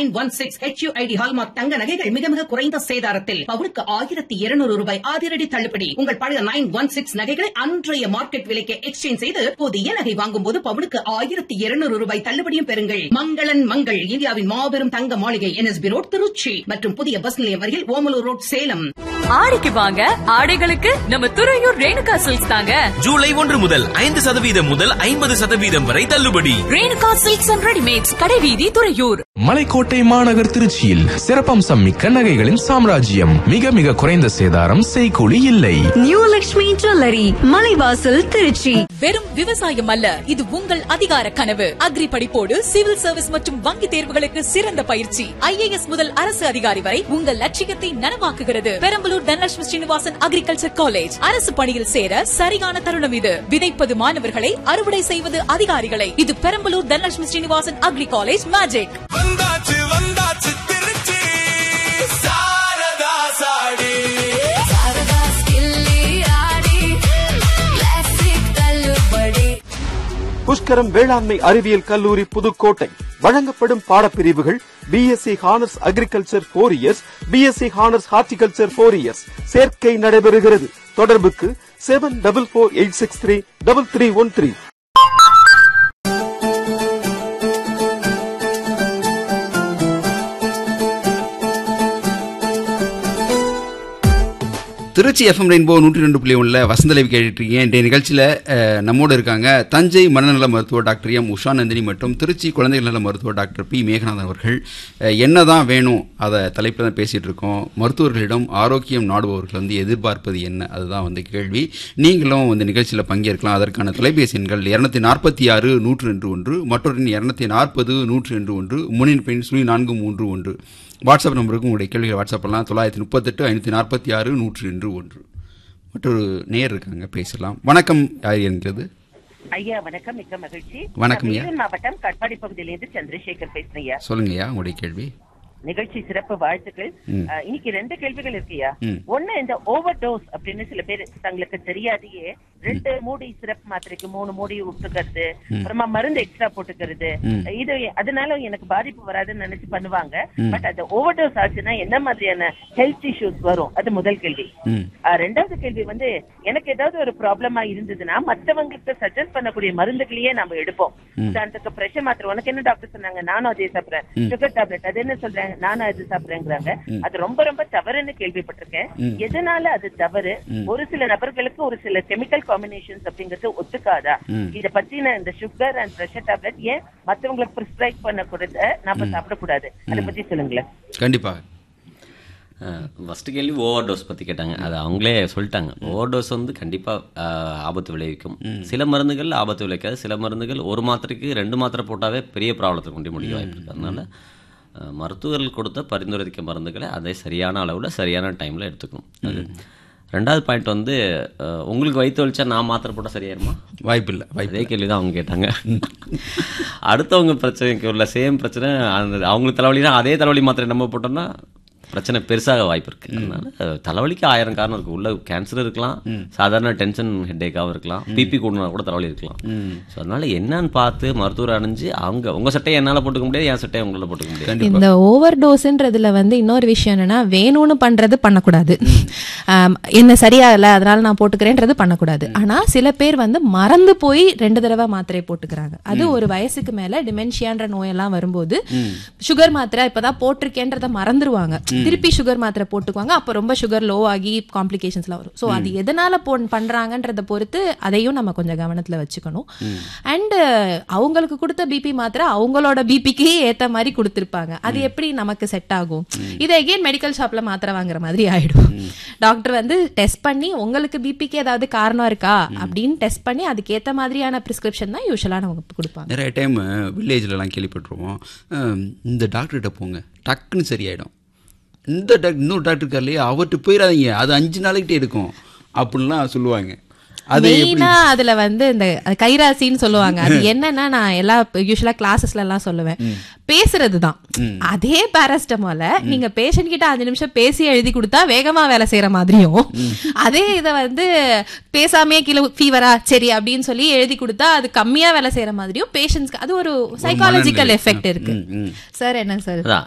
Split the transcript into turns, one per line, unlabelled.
Nine one six HUID hallmark தங்க நகைகள் மிக மிக குறைந்த சேதாரத்தில் பவுனுக்கு ஆயிரத்தி இருநூறு ரூபாய் அதிரடி தள்ளுபடி உங்கள் பழைய நைன் ஒன் சிக்ஸ் நகைகளை அன்றைய மார்க்கெட் விலைக்கு எக்ஸ்சேஞ்ச் செய்து புதிய நகை வாங்கும் போது பவுனுக்கு ஆயிரத்தி இருநூறு ரூபாய் தள்ளுபடியும் பெறுங்கள் மங்களன் மங்கள் இந்தியாவின் மாபெரும் தங்க மாளிகை என்எஸ்பி ரோட் திருச்சி மற்றும் புதிய பஸ் நிலையம் அருகில் ஓமலூர் ரோட் சேலம்
ஆடிக்கு வாங்க ஆடைகளுக்கு நம்ம துறையூர் ரேணுகா சில்க்ஸ் தாங்க
ஜூலை ஒன்று முதல் ஐந்து சதவீதம் முதல் ஐம்பது சதவீதம் வரை தள்ளுபடி
ரேணுகா சில்க்ஸ் அண்ட் ரெடிமேட்ஸ் கடைவீதி துறையூர்
மலைக்கோட்டை மாநகர் திருச்சியில் சிறப்பம்சம் மிக்க நகைகளின் சாம்ராஜ்யம் மிக மிக குறைந்த சேதாரம் செய்கூலி இல்லை
நியூ லக்ஷ்மி ஜுவல்லரி மலைவாசல் திருச்சி
வெறும் விவசாயம் அல்ல இது உங்கள் அதிகார கனவு அக்ரி படிப்போடு சிவில் சர்வீஸ் மற்றும் வங்கி தேர்வுகளுக்கு சிறந்த பயிற்சி ஐஏஎஸ் முதல் அரசு அதிகாரி வரை உங்கள் லட்சியத்தை நனவாக்குகிறது பெரம்பலூர் தனலட்சுமி ஸ்ரீனிவாசன் அக்ரிகல்ச்சர் காலேஜ் அரசு பணியில் சேர சரியான தருணம் இது விதைப்பது மாணவர்களை அறுவடை செய்வது அதிகாரிகளை இது Perambalur Dhanalakshmi Srinivasan agri college magic
வந்தாச்சு வந்தாச்சு திருச்சி சாரதா சாடி
புஷ்கரம் வேளாண்மை அறிவியல் கல்லூரி புதுக்கோட்டை வழங்கப்படும் பாடப்பிரிவுகள் BSc honours agriculture four years BSc honours horticulture four years சேர்க்கை நடைபெறுகிறது தொடர்புக்கு seven double four eight six three double three one three
Tiruchi FM rainbow நூற்றி ரெண்டு புள்ளி ஒன்றில் வசந்தலைவி கேட்டுருக்கீங்க இன்றைய நிகழ்ச்சியில் அஹ், நம்மோடு இருக்காங்க தஞ்சை மனநல மருத்துவர் டாக்டர் எம் உஷா நந்தினி மற்றும் திருச்சி குழந்தைகள் நல மருத்துவர் டாக்டர் பி மேகநாதன் அவர்கள் அஹ், என்னதான் வேணும் அதை தலைப்பில் தான் பேசிகிட்டு இருக்கோம் மருத்துவர்களிடம் ஆரோக்கியம் நாடுபவர்கள் வந்து எதிர்பார்ப்பது என்ன அதுதான் வந்து கேள்வி நீங்களும் இந்த நிகழ்ச்சியில் பங்கேற்கலாம் அதற்கான தொலைபேசி எண்கள் இரநூத்தி நாற்பத்தி ஆறு நூற்று ரெண்டு ஒன்று மற்றொரு இரநூத்தி நாற்பது நூற்று ரெண்டு ஒன்று முனின் பெண் சுழி நான்கு மூன்று ஒன்று வாட்ஸ்அப் நம்பருக்கு உங்களுடைய கேள்விகளை வாட்ஸ்அப் பண்ணலாம் தொள்ளாயிரத்தி முப்பத்தெட்டு ஐநூற்றி நாற்பத்தி ஆறு நூற்று ரெண்டு ஒன்று மற்றொரு நேர் இருக்காங்க பேசலாம் வணக்கம் யார் என்கிறது
ஐயா வணக்கம் மிக்க மகிழ்ச்சி
வணக்கம்
நான்
ஐயா.
வேலூர் மாவட்டம் கட்பாடி பகுதியிலிருந்து சந்திரசேகர் பேசுறேன் ஐயா
சொல்லுங்கய்யா உங்களுடைய கேள்வி
நிகழ்ச்சி சிறப்பு வாழ்த்துக்கள்
ம்.
அஹ், இன்னைக்கு ரெண்டு கேள்விகள் இருக்குயா
ம்.
ஒண்ணு இந்த ஓவர் டோஸ் அப்படின்னு சில பேர் தங்களுக்கு தெரியாதையே ரெண்டு மூடி சிறப்பு மாத்திரைக்கு மூணு மூடி விட்டுக்கிறது அப்புறமா மருந்து எக்ஸ்ட்ரா போட்டுக்கிறது
ம்.
இது அதனால எனக்கு பாதிப்பு வராதுன்னு நினைச்சு பண்ணுவாங்க
ம்.
பட் அந்த ஓவர் டோஸ் ஆச்சுன்னா என்ன மாதிரியான ஹெல்த் இஷ்யூஸ் வரும் அது முதல் கேள்வி
ம்
ஆஹ் ரெண்டாவது கேள்வி வந்து எனக்கு ஏதாவது ஒரு ப்ராப்ளமா இருந்ததுன்னா மத்தவங்களுக்கு சஜஸ்ட் பண்ணக்கூடிய மருந்துகளையே நம்ம எடுப்போம்
ம்.
உதாரணத்துக்கு பிரஷர் மாத்திரை உனக்கு என்ன டாக்டர் சொன்னாங்க நானும் அதே சாப்பிடுறேன்
ம்.
சுகர் டேப்லெட் அது என்ன சொல்றாங்க நானும் அது சாப்பிடுறேங்கிறாங்க
ம்.
அது ரொம்ப ரொம்ப தவறுன்னு கேள்விப்பட்டிருக்கேன்
ம்.
எதனால அது தவறு
ம்.
ஒரு சில நபர்களுக்கு ஒரு சில கெமிக்கல் காம்பினேஷன்ஸ் அப்படிங்கிறது ஒத்துக்காதா
ம்.
இத பத்தின இந்த சுகர் அண்ட் பிரஷர் டேப்லெட் ஏன் மத்தவங்களுக்கு பிரிஸ்கிரைப் பண்ணக்கூடாது நாம சாப்பிடக்கூடாது அதை பத்தி சொல்லுங்களேன்
கண்டிப்பாக
ஃபஸ்ட்டு கேள்வி ஓவர் டோஸ் பற்றி கேட்டாங்க அது அவங்களே சொல்லிட்டாங்க ஓவர் டோஸ் வந்து கண்டிப்பாக ஆபத்து விளைவிக்கும் சில மருந்துகள் ஆபத்து விளைவிக்காது சில மருந்துகள் ஒரு மாத்திரைக்கு ரெண்டு மாத்திரை போட்டாவே பெரிய ப்ராப்ளத்தை கொண்டு முடிய வாய்ப்பு இருக்கு அதனால அஹ், மருத்துவர்கள் கொடுத்த பரிந்துரைக்க மருந்துகளை அதை சரியான அளவில் சரியான டைமில் எடுத்துக்கணும் அது ரெண்டாவது பாயிண்ட் வந்து அஹ், உங்களுக்கு வயிற்று வலிச்சா நான் மாத்திரை போட்டால் சரியாயிருமா
வாய்ப்பில்லை வாய்ப்பு
அதே கேள்வி தான் அவங்க கேட்டாங்க அடுத்தவங்க பிரச்சனைக்கு உள்ள சேம் பிரச்சனை அந்த அவங்களுக்கு தலைவலினா அதே தலைவலி மாத்திரை நம்ம போட்டோம்னா பிரச்சனை பெருசாக வாய்ப்பு இருக்கு அதனால அஹ், தலைவலிக்கு ஆயிரம் காரணம் இருக்கு உள்ள கேன்சர் இருக்கலாம் சாதாரண டென்ஷன் ஹெட்டேக்காகவும் இருக்கலாம் பிபி கூடனா கூட தலைவலி இருக்கலாம் ஸோ அதனால என்னன்னு பார்த்து மருத்துவர் அணிஞ்சு அவங்க உங்க சட்டையை என்னால் போட்டுக்க முடியாது என் சட்டையை உங்களால் போட்டுக்க முடியாது
கண்டிப்பாக
இந்த ஓவர் டோஸ்ன்றதுல வந்து இன்னொரு விஷயம் என்னன்னா வேணும்னு பண்றது பண்ணக்கூடாது ஆம், என்ன சரியாகல அதனால நான் போட்டுக்கிறேன்றது பண்ணக்கூடாது ஆனா சில பேர் வந்து மறந்து போய் ரெண்டு தடவை மாத்திரை போட்டுக்கிறாங்க அது ஒரு வயசுக்கு மேல டிமென்ஷியான்ற நோயெல்லாம் வரும்போது சுகர் மாத்திரை இப்பதான் போட்டிருக்கேன்றத மறந்துருவாங்க திருப்பி சுகர் மாத்திரை போட்டுக்குவாங்க அப்ப ரொம்ப சுகர் லோ ஆகி காம்ப்ளிகேஷன்ஸ்லாம் வரும் ஸோ அது எதனால போ பண்றாங்கன்றத பொறுத்து அதையும் நம்ம கொஞ்சம் கவனத்துல வச்சுக்கணும் அண்ட் அவங்களுக்கு கொடுத்த பிபி மாத்திரை அவங்களோட பிபிக்கு ஏத்த மாதிரி கொடுத்துருப்பாங்க அது எப்படி நமக்கு செட் ஆகும் இது அகைன் மெடிக்கல் ஷாப்ல மாத்திரை வாங்குற மாதிரி ஆயிடும் டாக்டர் வந்து டெஸ்ட் பண்ணி உங்களுக்கு பிபிக்கு ஏதாவது காரணம் இருக்கா அப்படின்னு டெஸ்ட் பண்ணி அதுக்கு ஏத்த மாதிரியான பிரிஸ்கிரிப்ஷன் தான் யூஸ்வலா நமக்கு கொடுப்பாங்க
நிறைய டைம் வில்லேஜ்லலாம் கேள்விப்பட்டிருவோம் அஹ், இந்த டாக்டர்கிட்ட போங்க டக்குன்னு சரியாயிடும் இந்த டாக்டர் இன்னொரு டாக்டர் இருக்கார் இல்லையா அவர்கிட்ட போயிடாதீங்க அது அஞ்சு நாளைக்கிட்டே இருக்கும் அப்படின்லாம் சொல்லுவாங்க அது எப்படி
மெயினா அதுல வந்து இந்த கைராசின்னு சொல்லுவாங்க அது என்னன்னா நான் எல்லா யூஸ்வலா கிளாஸஸ்ல எல்லாம் சொல்லுவேன் பேசுறது தான் அதே பேரஸ்டமால நீங்க பேஷண்ட் கிட்ட அஞ்சு நிமிஷம் பேசி எழுதி கொடுத்தா வேகமா வேலை செய்யற மாதிரியும் அதே இத வந்து பேசாமே கிலோ ஃபீவரா சரி அப்படின்னு சொல்லி எழுதி கொடுத்தா அது கம்மியா வேலை செய்யற மாதிரியும் பேஷண்ட்ஸ்க்கு அது ஒரு சைக்காலஜிக்கல்
மனநிலை.
எஃபெக்ட் இருக்கு
ம், ம்.
சார் என்ன சார்
அதான்